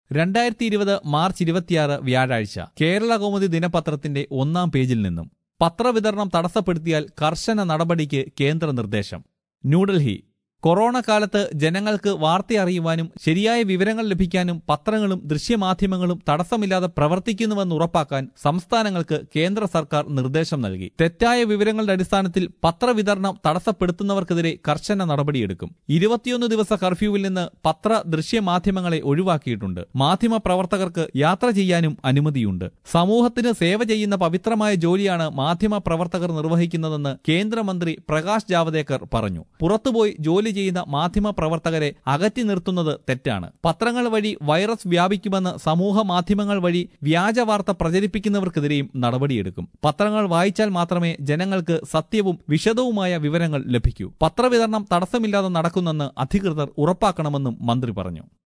രണ്ടായിരത്തി ഇരുപത് മാർച്ച് ഇരുപത്തിയാറ് വ്യാഴാഴ്ച കേരള കൗമുദി ദിനപത്രത്തിന്റെ ഒന്നാം പേജിൽ നിന്നും പത്രവിതരണം തടസ്സപ്പെടുത്തിയാൽ കർശന നടപടിക്ക് കേന്ദ്ര നിർദ്ദേശം ന്യൂഡൽഹി കൊറോണ കാലത്ത് ജനങ്ങൾക്ക് വാർത്ത അറിയുവാനും ശരിയായ വിവരങ്ങൾ ലഭിക്കാനും പത്രങ്ങളും ദൃശ്യമാധ്യമങ്ങളും തടസ്സമില്ലാതെ പ്രവർത്തിക്കുന്നുവെന്ന് ഉറപ്പാക്കാൻ സംസ്ഥാനങ്ങൾക്ക് കേന്ദ്ര സർക്കാർ നിർദ്ദേശം നൽകി തെറ്റായ വിവരങ്ങളുടെ അടിസ്ഥാനത്തിൽ പത്രവിതരണം തടസ്സപ്പെടുത്തുന്നവർക്കെതിരെ കർശന നടപടിയെടുക്കും ഇരുപത്തിയൊന്ന് ദിവസ കർഫ്യൂവിൽ നിന്ന് പത്ര ദൃശ്യമാധ്യമങ്ങളെ ഒഴിവാക്കിയിട്ടുണ്ട് മാധ്യമ പ്രവർത്തകർക്ക് യാത്ര ചെയ്യാനും അനുമതിയുണ്ട് സമൂഹത്തിന് സേവ ചെയ്യുന്ന പവിത്രമായ ജോലിയാണ് മാധ്യമ പ്രവർത്തകർ നിർവഹിക്കുന്നതെന്ന് കേന്ദ്രമന്ത്രി പ്രകാശ് ജാവദേക്കർ പറഞ്ഞു പുറത്തുപോയി ജോലി ചെയ്യുന്ന മാധ്യമ പ്രവർത്തകരെ അകറ്റി നിർത്തുന്നത് തെറ്റാണ് പത്രങ്ങൾ വഴി വൈറസ് വ്യാപിക്കുമെന്ന് സമൂഹ മാധ്യമങ്ങൾ വഴി വ്യാജ വാർത്ത പ്രചരിപ്പിക്കുന്നവർക്കെതിരെയും നടപടിയെടുക്കും പത്രങ്ങൾ വായിച്ചാൽ മാത്രമേ ജനങ്ങൾക്ക് സത്യവും വിശദവുമായ വിവരങ്ങൾ ലഭിക്കൂ പത്രവിതരണം തടസ്സമില്ലാതെ നടക്കുന്നെന്ന് അധികൃതർ ഉറപ്പാക്കണമെന്നും മന്ത്രി പറഞ്ഞു